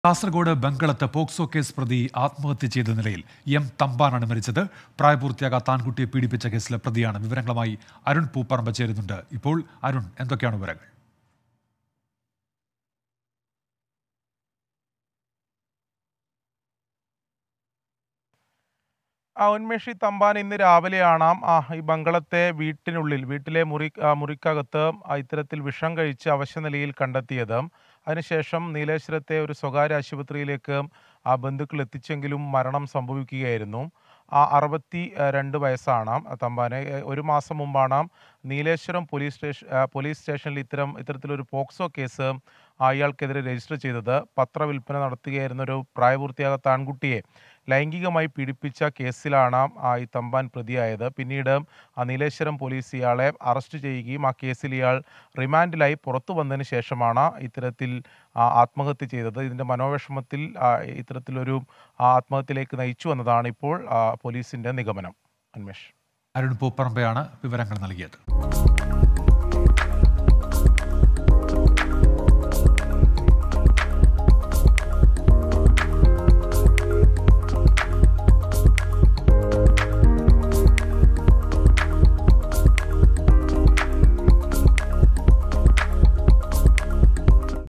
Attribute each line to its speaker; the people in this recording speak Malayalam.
Speaker 1: കാസർഗോഡ് ബംഗളത്ത് പോക്സോ കേസ് പ്രതി ആത്മഹത്യ ചെയ്ത നിലയിൽ എം തമ്പാനാണ് മരിച്ചത് പ്രായപൂർത്തിയാകാത്ത ആൺകുട്ടിയെ പീഡിപ്പിച്ച കേസിലെ പ്രതിയാണ് വിവരങ്ങളുമായി അരുൺ പൂപ്പറമ്പ് ചേരുന്നുണ്ട് ഇപ്പോൾ അരുൺ എന്തൊക്കെയാണ് വിവരങ്ങൾ
Speaker 2: ആ ഉന്മേഷി തമ്പാൻ ഇന്ന് രാവിലെയാണ് ആ ഈ ബംഗളത്തെ വീട്ടിനുള്ളിൽ വീട്ടിലെ മുറി ആ, മുറിക്കകത്ത് ആ, ഇത്തരത്തിൽ വിഷം കഴിച്ച് അവശനിലയിൽ കണ്ടെത്തിയത് അതിനുശേഷം നീലേശ്വരത്തെ ഒരു സ്വകാര്യ ആശുപത്രിയിലേക്ക് ആ ബന്ധുക്കൾ എത്തിച്ചെങ്കിലും മരണം സംഭവിക്കുകയായിരുന്നു ആ അറുപത്തി ആ, രണ്ട് വയസ്സാണ് തമ്പാന് ഏ, ഒരു മാസം മുമ്പാണ് നീലേശ്വരം പോലീസ് സ്റ്റേഷൻ ആ, പോലീസ് സ്റ്റേഷനിൽ ഇത്തരം ഇത്തരത്തിലൊരു പോക്സോ കേസ് അയാൾക്കെതിരെ രജിസ്റ്റർ ചെയ്തത് പത്രവിൽപ്പന നടത്തുകയായിരുന്ന ഒരു പ്രായപൂർത്തിയാകാത്ത ആൺകുട്ടിയെ ലൈംഗികമായി പീഡിപ്പിച്ച കേസിലാണ് ആ ഈ തമ്പാൻ പ്രതിയായത് പിന്നീട് ആ നീലേശ്വരം പോലീസ് ഇയാളെ അറസ്റ്റ് ചെയ്യുകയും ആ കേസിൽ ഇയാൾ റിമാൻഡിലായി പുറത്തു വന്നതിന് ശേഷമാണ് ഇത്തരത്തിൽ ആ, ആത്മഹത്യ ചെയ്തത് ഇതിൻ്റെ മനോവിഷമത്തിൽ ആ, ഇത്തരത്തിലൊരു ആ, ആത്മഹത്യയിലേക്ക് നയിച്ചു എന്നതാണ് ഇപ്പോൾ ആ, പോലീസിൻ്റെ നിഗമനം അന്വേഷണം
Speaker 1: അരുൺ പൂപ്പറമ്പയാണ് വിവരങ്ങൾ നൽകിയത്